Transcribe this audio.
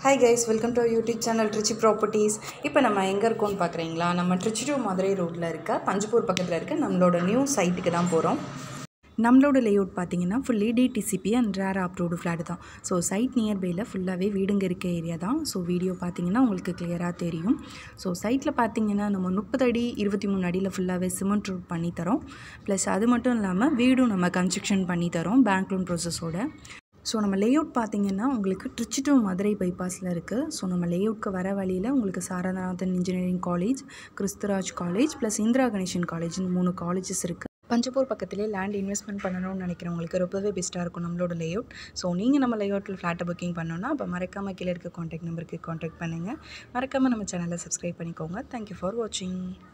hi guys welcome to YouTube channel Trichy properties இப்போ நம்ம எங்கே இருக்கோம்னு பார்க்குறீங்களா நம்ம ட்ரிச்சி டு மதுரை ரோட்டில் இருக்க பஞ்சப்பூர் பக்கத்தில் இருக்க நம்மளோட நியூ சைட்டுக்கு தான் போகிறோம் நம்மளோட லேஅவுட் பார்த்தீங்கன்னா fully DTCP and RERA approved flat தான் ஸோ சைட் நியர்பையில் ஃபுல்லாகவே வீடுங்க இருக்க ஏரியா தான் ஸோ வீடியோ பார்த்தீங்கன்னா உங்களுக்கு கிளியராக தெரியும் ஸோ சைட்டில் பார்த்தீங்கன்னா நம்ம முப்பது அடி இருபத்தி மூணு அடியில் ஃபுல்லாகவே சிமெண்ட் ரோட் பண்ணி தரோம் ப்ளஸ் அது மட்டும் இல்லாமல் வீடும் நம்ம கன்ஸ்ட்ரக்ஷன் பண்ணி தரோம் பேங்க் லோன் ப்ரோசஸோட ஸோ நம்ம லேஅவுட் பார்த்தீங்கன்னா உங்களுக்கு ட்ரிச்சி டு மதுரை பைபாஸில் இருக்குது ஸோ நம்ம லேஅவுட்க்கு வர வழியில் உங்களுக்கு Saranathan engineering college Kristuraj college plus Indira Ganesan காலேஜ்னு மூணு காலேஜஸ் இருக்குது பஞ்சப்பூர் பக்கத்திலே லேண்ட் இன்வெஸ்ட்மெண்ட் பண்ணணும்னு நினைக்கிறவங்களுக்கு ரொம்பவே பெஸ்ட்டாக இருக்கும் நம்மளோட லேஅவுட் ஸோ நீங்கள் நம்ம லேஅவுட்டில் ஃப்ளாட்டை புக்கிங் பண்ணோன்னா அப்போ மறக்காமல் கீழே இருக்க காண்டாக்ட் நம்பருக்கு காண்டாக்ட் பண்ணுங்கள் மறக்காமல் நம்ம சேனலை சப்ஸ்கிரைப் பண்ணிக்கோங்க தேங்க்யூ ஃபார் வாட்சிங்